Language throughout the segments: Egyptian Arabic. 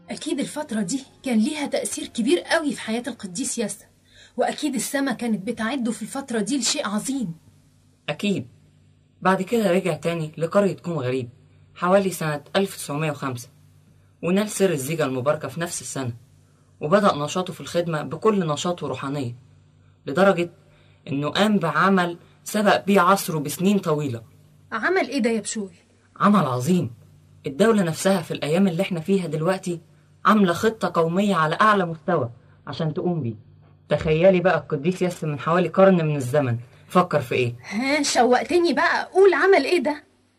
أكيد الفترة دي كان ليها تأثير كبير قوي في حياة القديس ياسا وأكيد السما كانت بتعده في الفترة دي لشيء عظيم أكيد بعد كده رجع تاني لقرية كوم غريب حوالي سنة 1905 ونال سر الزيجة المباركة في نفس السنة وبدأ نشاطه في الخدمة بكل نشاط وروحانية لدرجة إنه قام بعمل سبق بيه عصره بسنين طويلة عمل إيه ده يا بشوي؟ عمل عظيم الدولة نفسها في الأيام اللي احنا فيها دلوقتي عاملة خطة قومية على أعلى مستوى عشان تقوم بيه تخيلي بقى القديس ياسر من حوالي قرن من الزمن فكر في ايه ها شوقتني بقى قول عمل إيه ده؟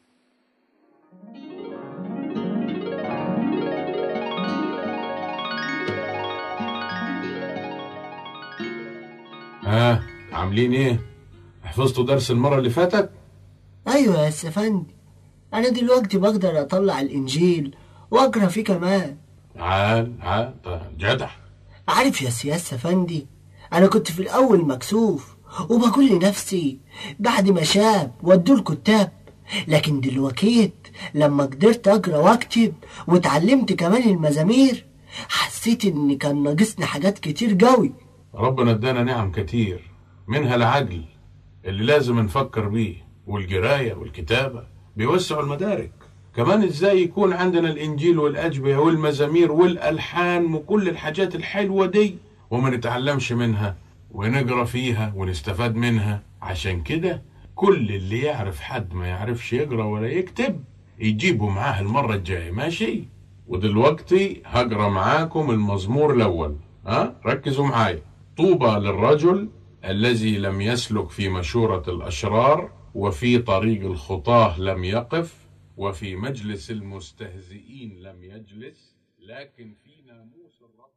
ها عاملين ايه حفظتوا درس المرة اللي فاتت ايوه يا استفندي انا دلوقتي بقدر اطلع الانجيل واقرا فيه كمان تعال تعال طيب، جدع عارف يا سياسة فندي انا كنت في الاول مكسوف وبقول لنفسي بعد ما شاب ودوا الكتاب لكن دلوقتي لما قدرت اقرا واكتب واتعلمت كمان المزامير حسيت ان كان ناقصني حاجات كتير قوي ربنا ادانا نعم كتير منها العقل اللي لازم نفكر بيه والقراية والكتابة بيوسعوا المدارك كمان ازاي يكون عندنا الانجيل والاجبية والمزامير والالحان وكل الحاجات الحلوة دي وما نتعلمش منها ونقرا فيها ونستفاد منها عشان كده كل اللي يعرف حد ما يعرفش يقرا ولا يكتب يجيبه معاه المرة الجاية ماشي ودلوقتي هقرا معاكم المزمور الاول ها ركزوا معايا طوبى للرجل الذي لم يسلك في مشورة الأشرار وفي طريق الخطاه لم يقف وفي مجلس المستهزئين لم يجلس لكن في ناموس الرب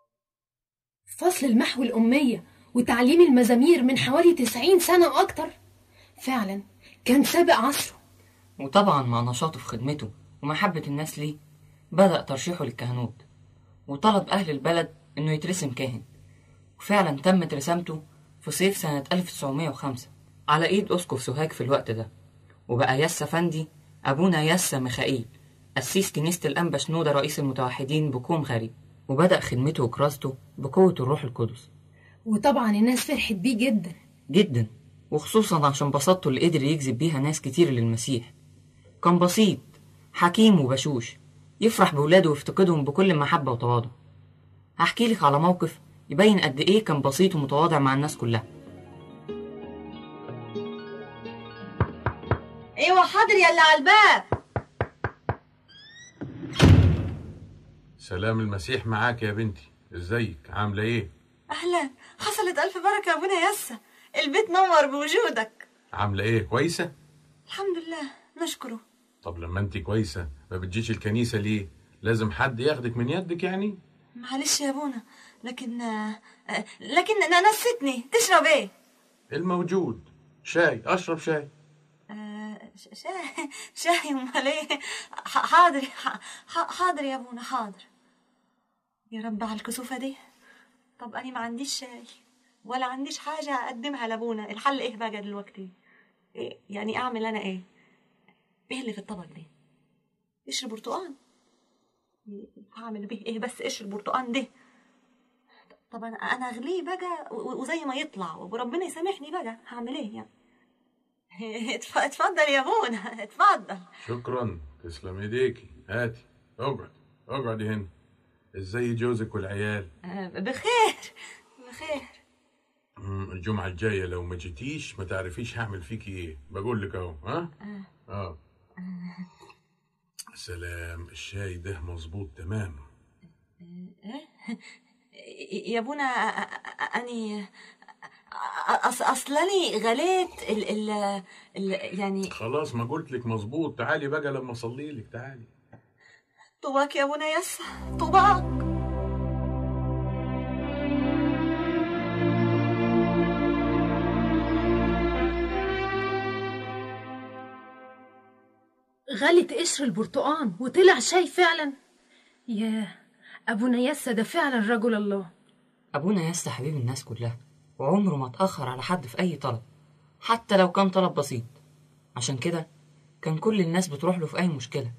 فصل المحو الأمية وتعليم المزامير من حوالي 90 سنة وأكتر فعلا كان سابق عصره وطبعا مع نشاطه في خدمته ومحبة الناس ليه بدأ ترشيحه للكهنوت وطلب أهل البلد إنه يترسم كاهن وفعلا تمت رسامته في صيف سنة 1905 على إيد أسقف سوهاج في الوقت ده وبقى يسا فندي أبونا يسا ميخائيل أسيس كنيسة الأنبا شنودة رئيس المتوحدين بكوم غريب وبدأ خدمته وكراسته بقوة الروح القدس وطبعا الناس فرحت بيه جدا جدا وخصوصا عشان بساطته اللي قدر يجذب بيها ناس كتير للمسيح كان بسيط حكيم وبشوش يفرح بولاده ويفتقدهم بكل محبة وتواضع هحكي لك على موقف يبين قد ايه كان بسيط ومتواضع مع الناس كلها ايوه حاضر يا اللي على الباب سلام المسيح معاك يا بنتي ازيك عاملة ايه اهلا حصلت الف بركه يا ابونا يسا البيت نور بوجودك عاملة ايه كويسة الحمد لله نشكره طب لما انت كويسة ما بتجيش الكنيسة ليه لازم حد ياخدك من يدك يعني معلش يا ابونا لكن آه، آه، لكن انا نسيتني تشرب ايه الموجود شاي اشرب شاي آه، ش- شاي شاي امال ايه ح- حاضر ح- ح- حاضر يا ابونا حاضر يا رب على الكسوفه دي طب انا ما عنديش شاي ولا عنديش حاجه اقدمها لابونا الحل ايه بقى دلوقتي إيه يعني اعمل انا ايه ايه اللي في الطبق ده قشر برتقال هعمل بيه ايه بس قشر البرتقال ده طب انا انا اغليه بقى و- وزي ما يطلع وربنا يسامحني بقى هعمل ايه يعني اتف- اتفضل يا ابونا اتفضل شكرا تسلم ايديكي هاتي اقعد اقعدي هنا ازاي جوزك والعيال آه، بخير بخير مم، الجمعة الجاية لو ما جيتيش ما تعرفيش هعمل فيكي ايه بقول لك اهو ها اه سلام الشاي ده مظبوط تمام يا ابونا اني أص اصلاني غليت ال ال ال يعني خلاص ما قلت لك مظبوط تعالي بقى لما اصلي لك تعالي طوباك يا ابونا يسا طوباك غلت قشر البرتقان وطلع شاي فعلا ياه أبونا ياسا ده فعلا رجل الله أبونا ياسا حبيب الناس كلها وعمره ما اتأخر على حد في أي طلب حتى لو كان طلب بسيط عشان كده كان كل الناس بتروح له في أي مشكلة